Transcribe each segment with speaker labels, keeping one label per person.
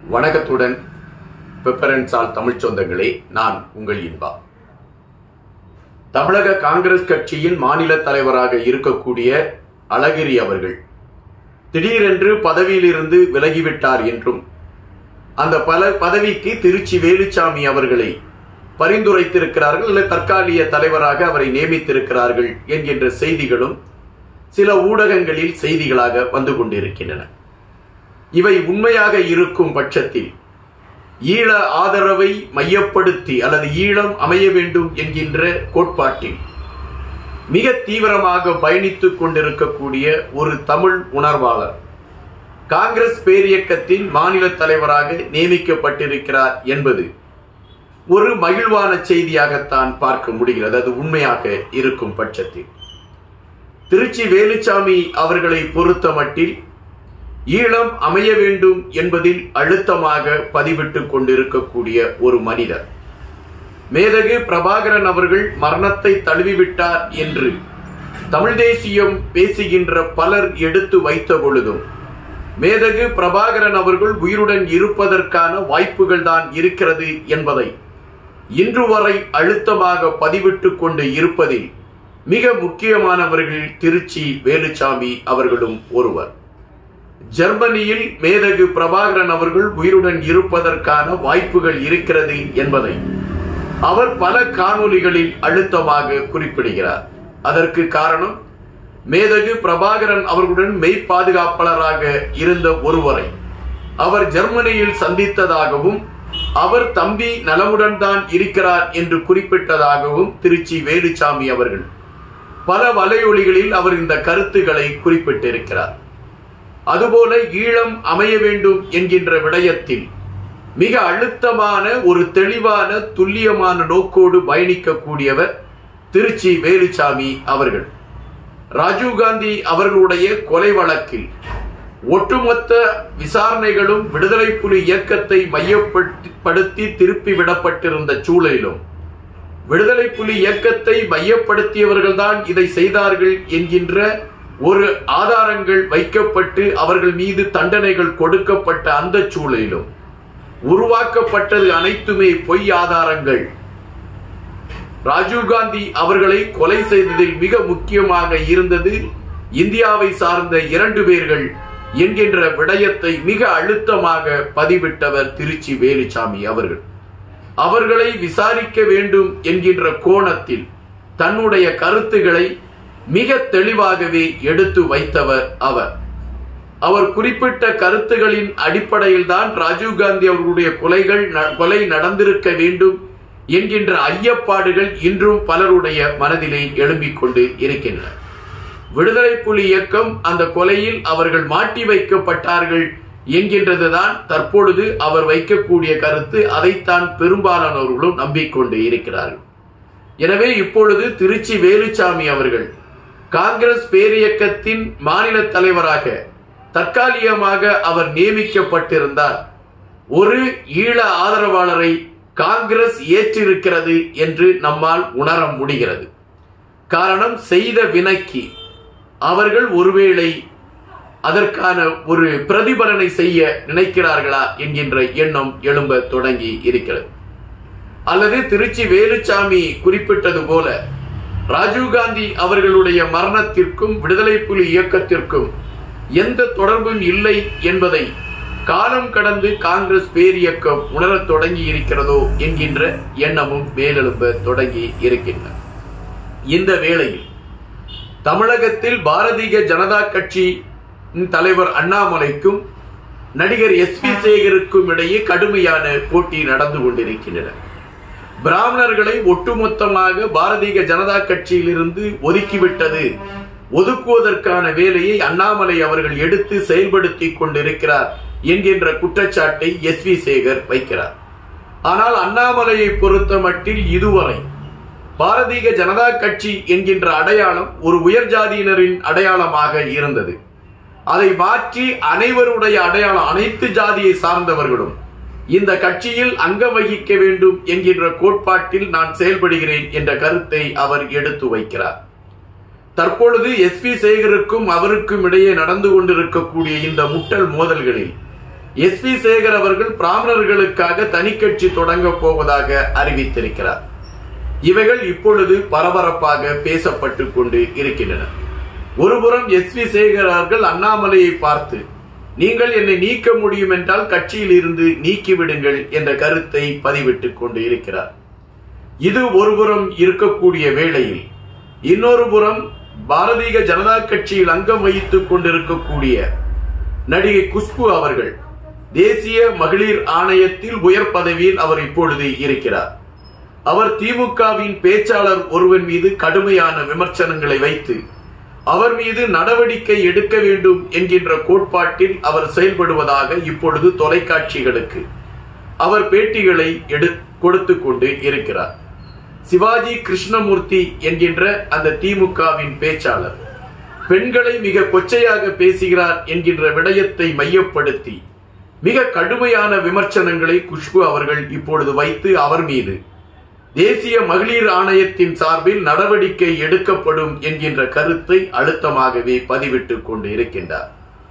Speaker 1: வணக்கத்துடன் பெப்பரன்சால் தமிழ் சொந்தங்களே நான் உங்கள் இன்பா தமிழக காங்கிரஸ் கட்சியின் மாநில தலைவராக இருக்கக்கூடிய அழகிரி அவர்கள் திடீரென்று பதவியிலிருந்து விலகிவிட்டார் என்றும் அந்த பல பதவிக்கு திருச்சி வேலுச்சாமி அவர்களை பரிந்துரைத்திருக்கிறார்கள் அல்லது தற்காலிக தலைவராக அவரை நியமித்திருக்கிறார்கள் என்கின்ற செய்திகளும் சில ஊடகங்களில் செய்திகளாக வந்து கொண்டிருக்கின்றன இவை உண்மையாக இருக்கும் பட்சத்தில் ஈழ ஆதரவை மையப்படுத்தி அல்லது ஈழம் அமைய வேண்டும் என்கின்ற கோட்பாட்டில் மிக தீவிரமாக பயணித்துக் கொண்டிருக்கக்கூடிய ஒரு தமிழ் உணர்வாளர் காங்கிரஸ் பேரியக்கத்தின் மாநில தலைவராக நியமிக்கப்பட்டிருக்கிறார் என்பது ஒரு மகிழ்வான செய்தியாகத்தான் பார்க்க முடிகிறது அது உண்மையாக இருக்கும் பட்சத்தில் திருச்சி வேலுச்சாமி அவர்களை பொறுத்த மட்டில் ஈழம் அமைய வேண்டும் என்பதில் அழுத்தமாக பதிவிட்டுக் கொண்டிருக்கக்கூடிய ஒரு மனிதர் மேதகு பிரபாகரன் அவர்கள் மரணத்தை தழுவிவிட்டார் என்று தமிழ் தேசியம் பேசுகின்ற பலர் எடுத்து வைத்த பொழுதும் மேதகு பிரபாகரன் அவர்கள் உயிருடன் இருப்பதற்கான வாய்ப்புகள் தான் இருக்கிறது என்பதை இன்று வரை அழுத்தமாக பதிவிட்டுக் கொண்டு இருப்பதில் மிக முக்கியமானவர்கள் திருச்சி வேலுச்சாமி அவர்களும் ஒருவர் ஜெர்மனியில் மேதகு பிரபாகரன் அவர்கள் உயிருடன் இருப்பதற்கான வாய்ப்புகள் இருக்கிறது என்பதை அவர் பல காணொலிகளில் அழுத்தமாக குறிப்பிடுகிறார் அதற்கு காரணம் மேதகு பிரபாகரன் அவர்களுடன் மெய் பாதுகாப்பாளராக இருந்த ஒருவரை அவர் ஜெர்மனியில் சந்தித்ததாகவும் அவர் தம்பி நலமுடன் தான் இருக்கிறார் என்று குறிப்பிட்டதாகவும் திருச்சி வேலுச்சாமி அவர்கள் பல வலையொலிகளில் அவர் இந்த கருத்துக்களை குறிப்பிட்டிருக்கிறார் அதுபோல ஈழம் அமைய வேண்டும் என்கின்ற விடயத்தில் மிக அழுத்தமான ஒரு தெளிவான துல்லியமான நோக்கோடு பயணிக்கக்கூடியவர் திருச்சி வேலுச்சாமி அவர்கள் ராஜீவ்காந்தி அவர்களுடைய கொலை வழக்கில் ஒட்டுமொத்த விசாரணைகளும் விடுதலை புலி இயக்கத்தை மையப்படுத்தி திருப்பி விடப்பட்டிருந்த சூழலிலும் விடுதலை புலி இயக்கத்தை மையப்படுத்தியவர்கள்தான் இதை செய்தார்கள் என்கின்ற ஒரு ஆதாரங்கள் வைக்கப்பட்டு அவர்கள் மீது தண்டனைகள் கொடுக்கப்பட்ட அந்த சூழலிலும் உருவாக்கப்பட்டது அனைத்துமே பொய் ஆதாரங்கள் ராஜீவ்காந்தி அவர்களை கொலை செய்ததில் மிக முக்கியமாக இருந்தது இந்தியாவை சார்ந்த இரண்டு பேர்கள் என்கின்ற விடயத்தை மிக அழுத்தமாக பதிவிட்டவர் திருச்சி வேலுச்சாமி அவர்கள் அவர்களை விசாரிக்க வேண்டும் என்கின்ற கோணத்தில் தன்னுடைய கருத்துக்களை மிக தெளிவாகவே எடுத்து வைத்தவர் அவர் அவர் குறிப்பிட்ட கருத்துகளின் அடிப்படையில் தான் ராஜீவ்காந்தி அவர்களுடைய கொலைகள் கொலை நடந்திருக்க வேண்டும் என்கின்ற ஐயப்பாடுகள் இன்றும் பலருடைய மனதிலே எழும்பிக் கொண்டு இருக்கின்றன விடுதலை புலி இயக்கம் அந்த கொலையில் அவர்கள் மாட்டி வைக்கப்பட்டார்கள் என்கின்றதுதான் தற்பொழுது அவர் வைக்கக்கூடிய கருத்து அதைத்தான் பெரும்பாலானவர்களும் நம்பிக்கொண்டு இருக்கிறார்கள் எனவே இப்பொழுது திருச்சி வேலுச்சாமி அவர்கள் காங்கிரஸ் பேரியக்கத்தின் மாநில தலைவராக தற்காலிகமாக அவர் நியமிக்கப்பட்டிருந்தார் ஒரு ஈழ ஆதரவாளரை காங்கிரஸ் ஏற்றிருக்கிறது என்று நம்மால் உணர முடிகிறது காரணம் செய்த வினைக்கு அவர்கள் ஒருவேளை அதற்கான ஒரு பிரதிபலனை செய்ய நினைக்கிறார்களா என்கின்ற எண்ணம் எழும்ப தொடங்கி இருக்கிறது அல்லது திருச்சி வேலுச்சாமி குறிப்பிட்டது போல ராஜீவ்காந்தி அவர்களுடைய மரணத்திற்கும் விடுதலை புலி இயக்கத்திற்கும் எந்த தொடர்பும் இல்லை என்பதை காலம் கடந்து காங்கிரஸ் பேரியக்கம் உணரத் தொடங்கி இருக்கிறதோ என்கின்ற எண்ணமும் மேலெழும்ப தொடங்கி இருக்கின்றன இந்த வேளையில் தமிழகத்தில் பாரதிய ஜனதா கட்சி தலைவர் அண்ணாமலைக்கும் நடிகர் எஸ் பி சேகருக்கும் இடையே கடுமையான போட்டி நடந்து கொண்டிருக்கின்றன பிராமணர்களை ஒட்டுமொத்தமாக பாரதிய ஜனதா கட்சியிலிருந்து ஒதுக்கிவிட்டது ஒதுக்குவதற்கான வேலையை அண்ணாமலை அவர்கள் எடுத்து செயல்படுத்தி கொண்டிருக்கிறார் என்கின்ற குற்றச்சாட்டை எஸ் வி சேகர் வைக்கிறார் ஆனால் அண்ணாமலையை பொறுத்த மட்டில் இதுவரை பாரதிய ஜனதா கட்சி என்கின்ற அடையாளம் ஒரு உயர் ஜாதியினரின் அடையாளமாக இருந்தது அதை மாற்றி அனைவருடைய அடையாளம் அனைத்து ஜாதியை சார்ந்தவர்களும் இந்த கட்சியில் அங்கம் வகிக்க வேண்டும் என்கின்ற கோட்பாட்டில் நான் செயல்படுகிறேன் என்ற கருத்தை அவர் எடுத்து வைக்கிறார் தற்பொழுது எஸ் பி சேகருக்கும் அவருக்கும் இடையே நடந்து கொண்டிருக்கக்கூடிய இந்த முட்டல் மோதல்களில் எஸ் வி சேகர் அவர்கள் பிராமணர்களுக்காக தனி கட்சி தொடங்க போவதாக அறிவித்திருக்கிறார் இவைகள் இப்பொழுது பரபரப்பாக பேசப்பட்டு கொண்டு இருக்கின்றன ஒருபுறம் எஸ் வி சேகர் அவர்கள் அண்ணாமலையை பார்த்து நீங்கள் என்னை நீக்க முடியும் என்றால் கட்சியில் இருந்து நீக்கிவிடுங்கள் என்ற கருத்தை பதிவிட்டுக் கொண்டு இருக்கிறார் இது ஒருபுறம் இருக்கக்கூடிய வேளையில் இன்னொரு புறம் பாரதிய ஜனதா கட்சியில் அங்கம் வகித்துக் கொண்டிருக்கக்கூடிய நடிகை குஷ்பு அவர்கள் தேசிய மகளிர் ஆணையத்தில் உயர் பதவியில் அவர் இப்பொழுது இருக்கிறார் அவர் திமுகவின் பேச்சாளர் ஒருவன் மீது கடுமையான விமர்சனங்களை வைத்து அவர் மீது நடவடிக்கை எடுக்க வேண்டும் என்கின்ற கோட்பாட்டில் அவர் செயல்படுவதாக இப்பொழுது தொலைக்காட்சிகளுக்கு அவர் பேட்டிகளை எடு கொடுத்து கொண்டு இருக்கிறார் சிவாஜி கிருஷ்ணமூர்த்தி என்கின்ற அந்த திமுகவின் பேச்சாளர் பெண்களை மிக கொச்சையாக பேசுகிறார் என்கின்ற விடயத்தை மையப்படுத்தி மிக கடுமையான விமர்சனங்களை குஷ்பு அவர்கள் இப்பொழுது வைத்து அவர் மீது தேசிய மகளிர் ஆணையத்தின் சார்பில் நடவடிக்கை எடுக்கப்படும் என்கின்ற கருத்தை அழுத்தமாகவே பதிவிட்டுக் கொண்டு இருக்கின்றார்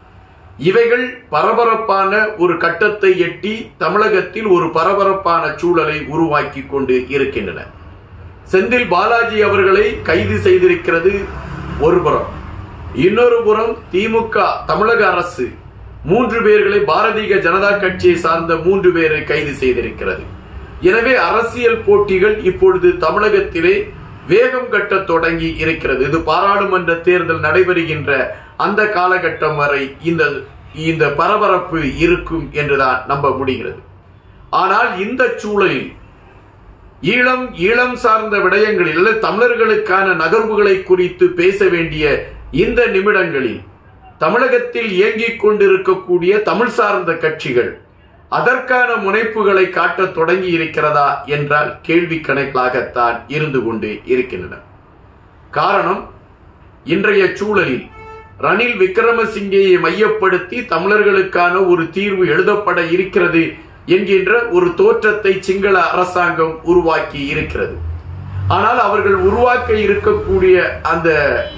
Speaker 1: இவைகள் பரபரப்பான ஒரு கட்டத்தை எட்டி தமிழகத்தில் ஒரு பரபரப்பான சூழலை உருவாக்கி கொண்டு இருக்கின்றன செந்தில் பாலாஜி அவர்களை கைது செய்திருக்கிறது ஒரு புறம் இன்னொரு புறம் திமுக தமிழக அரசு மூன்று பேர்களை பாரதிய ஜனதா கட்சியை சார்ந்த மூன்று பேரை கைது செய்திருக்கிறது எனவே அரசியல் போட்டிகள் இப்பொழுது தமிழகத்திலே வேகம் கட்ட தொடங்கி இருக்கிறது இது பாராளுமன்ற தேர்தல் நடைபெறுகின்ற அந்த காலகட்டம் வரை இந்த இந்த பரபரப்பு இருக்கும் என்றுதான் நம்ப முடிகிறது ஆனால் இந்த சூழலில் ஈழம் ஈழம் சார்ந்த விடயங்களில் அல்லது தமிழர்களுக்கான நகர்வுகளை குறித்து பேச வேண்டிய இந்த நிமிடங்களில் தமிழகத்தில் இயங்கிக் கொண்டிருக்கக்கூடிய தமிழ் சார்ந்த கட்சிகள் அதற்கான முனைப்புகளை காட்டத் தொடங்கி இருக்கிறதா என்றால் கேள்வி கணக்காகத்தான் இருந்து கொண்டு இருக்கின்றன காரணம் இன்றைய சூழலில் ரணில் விக்ரமசிங்கேயை மையப்படுத்தி தமிழர்களுக்கான ஒரு தீர்வு எழுதப்பட இருக்கிறது என்கின்ற ஒரு தோற்றத்தை சிங்கள அரசாங்கம் உருவாக்கி இருக்கிறது ஆனால் அவர்கள் உருவாக்க இருக்கக்கூடிய அந்த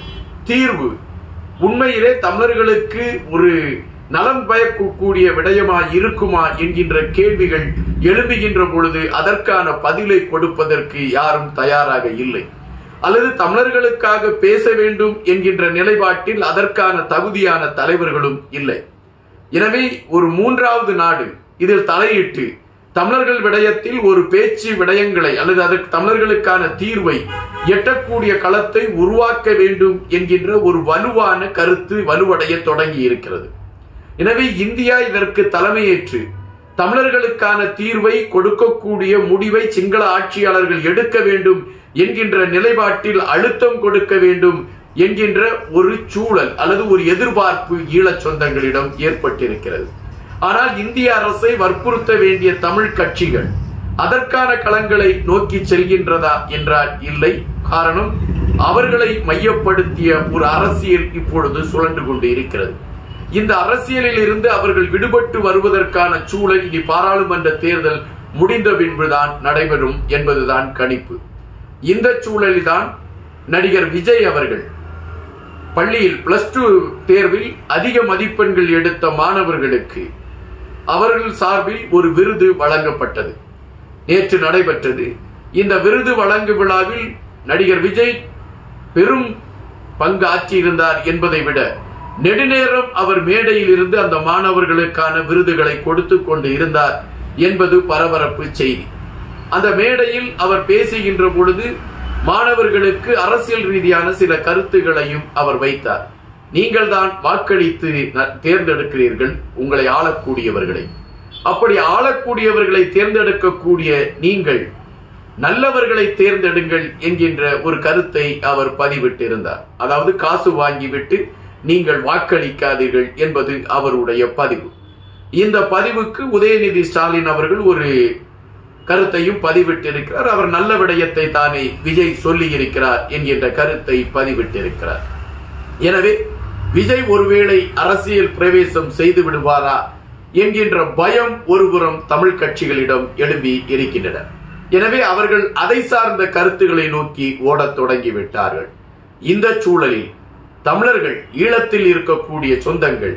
Speaker 1: தீர்வு உண்மையிலே தமிழர்களுக்கு ஒரு நலம் பயக்கக்கூடிய விடயமா இருக்குமா என்கின்ற கேள்விகள் எழும்புகின்ற பொழுது அதற்கான பதிலை கொடுப்பதற்கு யாரும் தயாராக இல்லை அல்லது தமிழர்களுக்காக பேச வேண்டும் என்கின்ற நிலைப்பாட்டில் அதற்கான தகுதியான தலைவர்களும் இல்லை எனவே ஒரு மூன்றாவது நாடு இதில் தலையிட்டு தமிழர்கள் விடயத்தில் ஒரு பேச்சு விடயங்களை அல்லது அதற்கு தமிழர்களுக்கான தீர்வை எட்டக்கூடிய களத்தை உருவாக்க வேண்டும் என்கின்ற ஒரு வலுவான கருத்து வலுவடைய தொடங்கி இருக்கிறது எனவே இந்தியா இதற்கு தலைமையேற்று தமிழர்களுக்கான தீர்வை கொடுக்கக்கூடிய முடிவை சிங்கள ஆட்சியாளர்கள் எடுக்க வேண்டும் என்கின்ற நிலைப்பாட்டில் அழுத்தம் கொடுக்க வேண்டும் என்கின்ற ஒரு சூழல் அல்லது ஒரு எதிர்பார்ப்பு ஈழச் சொந்தங்களிடம் ஏற்பட்டிருக்கிறது ஆனால் இந்திய அரசை வற்புறுத்த வேண்டிய தமிழ் கட்சிகள் அதற்கான களங்களை நோக்கி செல்கின்றதா என்றால் இல்லை காரணம் அவர்களை மையப்படுத்திய ஒரு அரசியல் இப்பொழுது சுழன்று கொண்டு இருக்கிறது இந்த அரசியலில் இருந்து அவர்கள் விடுபட்டு வருவதற்கான சூழல் இனி பாராளுமன்ற தேர்தல் முடிந்த பின்புதான் நடைபெறும் என்பதுதான் கணிப்பு இந்த சூழலில்தான் நடிகர் விஜய் அவர்கள் பள்ளியில் பிளஸ் டூ தேர்வில் அதிக மதிப்பெண்கள் எடுத்த மாணவர்களுக்கு அவர்கள் சார்பில் ஒரு விருது வழங்கப்பட்டது நேற்று நடைபெற்றது இந்த விருது வழங்கு விழாவில் நடிகர் விஜய் பெரும் பங்கு ஆற்றியிருந்தார் என்பதை விட நெடுநேரம் அவர் மேடையில் இருந்து அந்த மாணவர்களுக்கான விருதுகளை கொடுத்து கொண்டு இருந்தார் என்பது பரபரப்பு செய்தி அந்த மேடையில் அவர் பேசுகின்ற பொழுது மாணவர்களுக்கு அரசியல் ரீதியான சில கருத்துகளையும் அவர் வைத்தார் நீங்கள் தான் வாக்களித்து ந- தேர்ந்தெடுக்கிறீர்கள் உங்களை ஆளக்கூடியவர்களை அப்படி ஆளக்கூடியவர்களை தேர்ந்தெடுக்கக்கூடிய நீங்கள் நல்லவர்களை தேர்ந்தெடுங்கள் என்கின்ற ஒரு கருத்தை அவர் பதிவிட்டிருந்தார் அதாவது காசு வாங்கிவிட்டு நீங்கள் வாக்களிக்காதீர்கள் என்பது அவருடைய பதிவு இந்த பதிவுக்கு உதயநிதி ஸ்டாலின் அவர்கள் ஒரு கருத்தையும் பதிவிட்டிருக்கிறார் அவர் நல்ல விடயத்தை தானே விஜய் சொல்லி இருக்கிறார் என்கின்ற கருத்தை பதிவிட்டிருக்கிறார் எனவே விஜய் ஒருவேளை அரசியல் பிரவேசம் செய்து விடுவாரா என்கின்ற பயம் ஒருபுறம் தமிழ் கட்சிகளிடம் எழும்பி இருக்கின்றன எனவே அவர்கள் அதை சார்ந்த கருத்துக்களை நோக்கி ஓடத் தொடங்கிவிட்டார்கள் இந்த சூழலில் தமிழர்கள் ஈழத்தில் இருக்கக்கூடிய சொந்தங்கள்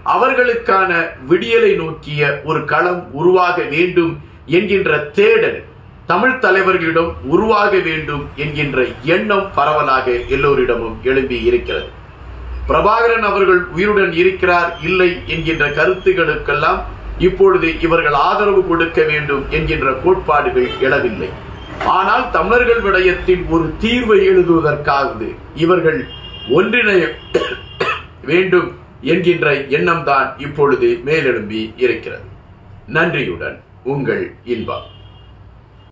Speaker 1: அவர்களுக்கான விடியலை நோக்கிய ஒரு களம் உருவாக வேண்டும் என்கின்ற தேடல் தமிழ் தலைவர்களிடம் உருவாக வேண்டும் என்கின்ற எண்ணம் பரவலாக எல்லோரிடமும் எழும்பி இருக்கிறது பிரபாகரன் அவர்கள் உயிருடன் இருக்கிறார் இல்லை என்கின்ற கருத்துகளுக்கெல்லாம் இப்பொழுது இவர்கள் ஆதரவு கொடுக்க வேண்டும் என்கின்ற கோட்பாடுகள் எழவில்லை ஆனால் தமிழர்கள் விடயத்தின் ஒரு தீர்வை எழுதுவதற்காவது இவர்கள் ஒன்றிணைய வேண்டும் என்கின்ற எண்ணம்தான் இப்பொழுது மேலெழும்பி இருக்கிறது நன்றியுடன் உங்கள் இன்பம்